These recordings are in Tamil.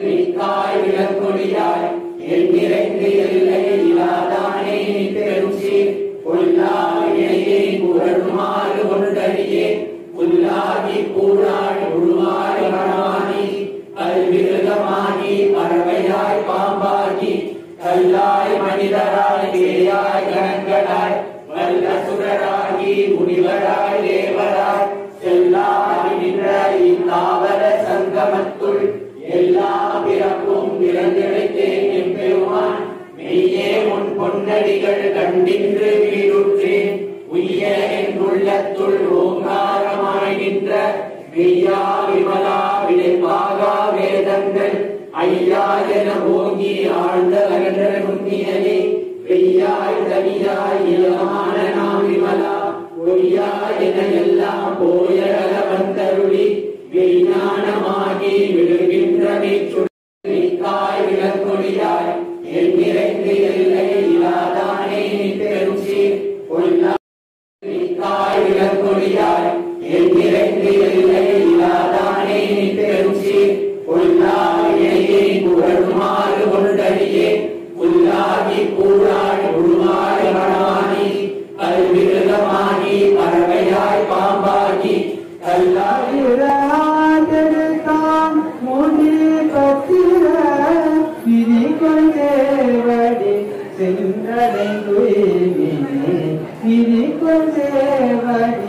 தாய் விளக்கொடியாய் என் நிறைந்து எல்லை இல்லாதானே பெரும் சீர் கொல்லா இணையே புகழுமாறு கொண்டடியே புல்லாகி பூராய் உருவாய் மணமாகி கல்விருகமாகி பறவையாய் பாம்பாகி கல்லாய் மனிதராய் பேயாய் கணங்களாய் வல்ல சுரராகி முனிவராய் தேவராய் செல்லாய் நின்ற இத்தாவர சங்கமத்துள் எல்லா பிறப்பும் பிறந்தெடுத்தேன் எம்பெருமான் மெய்யே உன் பொன்னடிகள் கண்டின்று வீடுற்றேன் உய்ய என் உள்ளத்துள் ஓங்காரமாய் நின்ற மெய்யா விமலா விடைப்பாகா வேதங்கள் ஐயா என ஓங்கி ஆழ்ந்த அகன்ற நுண்ணியனே வெய்யாய் தனியாய் இளமான நாம் விமலா பொய்யா என எல்லாம் போயகல வந்தருளி விஞ்ஞானமாகி விழுகின்ற நீச்சுத்தாய் விளக்கொடியாய் என் நிறைந்து எல்லை இல்லாதானே பெரும் சீர் கொல்லா தாய் விளக்கொடியாய் என் நிறைந்து எல்லை இல்லாதானே பெரும் சீர் கொல்லா இணையை புகழுமாறு கொண்டடியே புல்லாகி பூராய் உருவாய் மணமாகி கல்விருகமாகி பறவையாய் பாம்பாகி கல்லாய் ராஜெடுத்தான் முடி பத்திர விதி கொண்டேவடி சென்றடைந்துயினே விதி கொண்டேவடி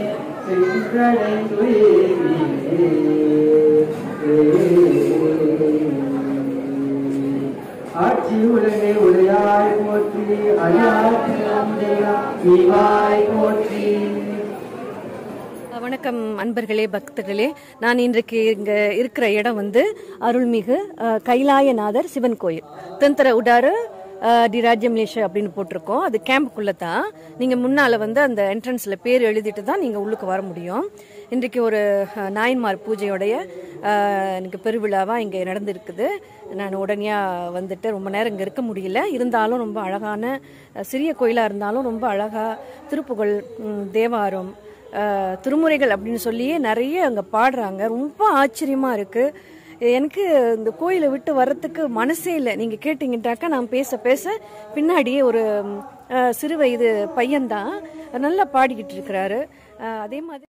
சென்றடைந்துயினே ஆட்சி உலகை உடையாய் போற்றி அயாட்சி விவாய் போற்றி வணக்கம் அன்பர்களே பக்தர்களே நான் இன்றைக்கு இங்க இருக்கிற இடம் வந்து அருள்மிகு அஹ், கைலாயநாதர் சிவன் கோயில் தென்தர உடாறு அஹ், டி ராஜ்யம்லேஷ அப்படின்னு போட்டிருக்கோம் அது கேம்புக்குள்ள தான் நீங்க முன்னால வந்து அந்த என்ட்ரன்ஸ்ல பேர் எழுதிட்டு தான் நீங்க உள்ளுக்கு வர முடியும் இன்றைக்கு ஒரு அஹ், நாயன்மார் பூஜையோடைய அஹ், எனக்கு பெருவிழாவா இங்க நடந்திருக்குது நான் உடனே வந்துட்டு ரொம்ப நேரம் இங்க இருக்க முடியல இருந்தாலும் ரொம்ப அழகான அஹ், சிறிய கோயிலா இருந்தாலும் ரொம்ப அழகா திருப்புகழ் ம், தேவாரம் அஹ், திருமுறைகள் அப்படின்னு சொல்லியே நிறைய அங்கே பாடுறாங்க ரொம்ப ஆச்சரியமா இருக்கு எனக்கு இந்த கோயிலை விட்டு வர்றதுக்கு மனசே இல்லை நீங்க கேட்டீங்கட்டாக்கா நான் பேச பேச பின்னாடியே ஒரு ம், அஹ், சிறு வயது பையன்தான் நல்லா பாடிக்கிட்டு இருக்கிறாரு அஹ், அதே மாதிரி